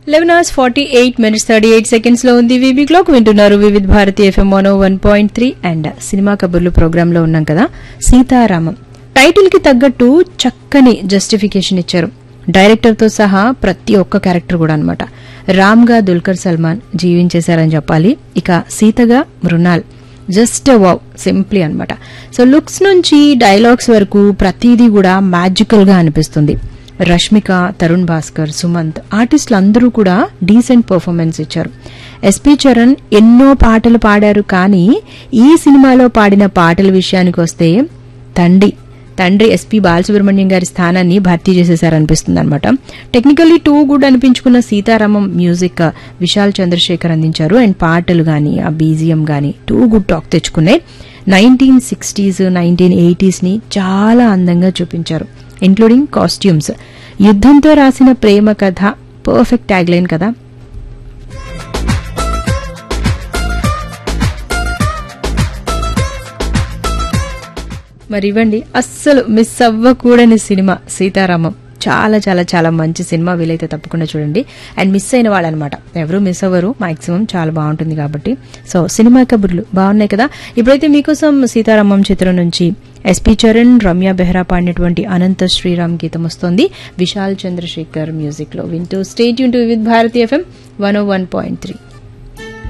eleven hours forty eight minutes thirty eight seconds లో ఉంది VB clock వింటున్నారు Vividh Bharati FM one one point three and cinema కబుర్లు programme లో ఉన్నాం కదా సీతారామం టైటిల్ కి తగ్గట్టు చక్కని జస్టిఫికేషన్ ఇచ్చారు డైరెక్టర్ తో సహా ప్రతి ఒక్క క్యారెక్టర్ కూడా అనమాట రామ్ గా దుల్కర్ సల్మాన్ జీవించేశారని చెప్పాలి ఇక సీతగా మృణాల్ జస్ట్ వావ్ సింప్లీ అన్నమాట సో లుక్స్ నుంచి డైలాగ్స్ వరకు ప్రతిదీ కూడా మ్యాజికల్ గా అనిపిస్తుంది రష్మిక తరుణ్ భాస్కర్ సుమంత్ ఆర్టిస్టులు అందరూ కూడా డీసెంట్ పర్ఫార్మెన్స్ ఇచ్చారు ఎస్పి చరణ్ ఎన్నో పాటలు పాడారు కానీ ఈ సినిమాలో పాడిన పాటల విషయానికి వస్తే తండ్రి తండ్రి ఎస్పీ బాలసుబ్రహ్మణ్యం గారి స్థానాన్ని భర్తీ చేసేశారనిపిస్తుంది అనమాట టెక్నికల్లీ టూ గుడ్ అనిపించుకున్న సీతారామం మ్యూజిక్ విశాల్ చంద్రశేఖర్ అందించారు అండ్ పాటలు గాని ఆ బీజిఎం గాని టూ గుడ్ టాక్ తెచ్చుకున్నాయి నైన్టీన్ సిక్స్టీస్ నైన్టీన్ ఎయిటీస్ ని చాలా అందంగా చూపించారు ఇంక్లూడింగ్ కాస్ట్యూమ్స్ యుద్ధంతో రాసిన ప్రేమ కథ పర్ఫెక్ట్ ట్యాగ్లైన్ కదా మరి ఇవ్వండి అస్సలు మిస్ అవ్వకూడని సినిమా సీతారామం చాలా చాలా చాలా మంచి సినిమా వీలైతే తప్పకుండా చూడండి అండ్ మిస్ అయిన వాళ్ళు అనమాట ఎవరు మిస్ అవ్వరు మాక్సిమం చాలా బాగుంటుంది కాబట్టి సో సినిమా కబుర్లు బాగున్నాయి కదా ఇప్పుడైతే మీకోసం సీతారామం చిత్రం నుంచి ఎస్పి చరణ్ రమ్య బెహ్రా పాడినటువంటి అనంత శ్రీరామ్ గీతం వస్తోంది విశాల్ చంద్రశేఖర్ మ్యూజిక్ లో వింటూ స్టేట్ యూన్ to with Bharati FM one o one point three